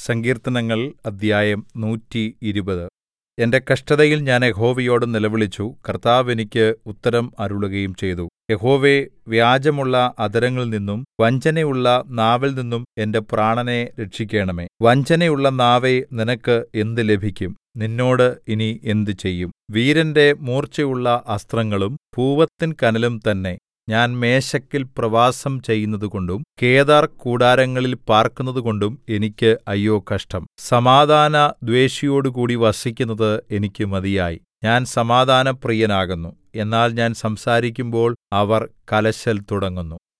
സങ്കീർത്തനങ്ങൾ അദ്ധ്യായം നൂറ്റി ഇരുപത് എന്റെ കഷ്ടതയിൽ ഞാൻ യഹോവയോട് നിലവിളിച്ചു കർത്താവ് എനിക്ക് ഉത്തരം അരുളുകയും ചെയ്തു യഹോവേ വ്യാജമുള്ള അധരങ്ങളിൽനിന്നും വഞ്ചനയുള്ള നാവിൽനിന്നും എന്റെ പ്രാണനെ രക്ഷിക്കണമേ വഞ്ചനയുള്ള നാവേ നിനക്ക് എന്ത് ലഭിക്കും നിന്നോട് ഇനി എന്ത് ചെയ്യും വീരന്റെ മൂർച്ചയുള്ള അസ്ത്രങ്ങളും പൂവത്തിൻ കനലും തന്നെ ഞാൻ മേശെക്കിൽ പ്രവാസം ചെയ്യുന്നതുകൊണ്ടും കേദാർകൂടാരങ്ങളിൽ പാർക്കുന്നതുകൊണ്ടും എനിക്ക് അയ്യോ കഷ്ടം സമാധാനദ്വേഷിയോടുകൂടി വസിക്കുന്നത് എനിക്ക് മതിയായി ഞാൻ സമാധാനപ്രിയനാകുന്നു എന്നാൽ ഞാൻ സംസാരിക്കുമ്പോൾ അവർ കലശൽ തുടങ്ങുന്നു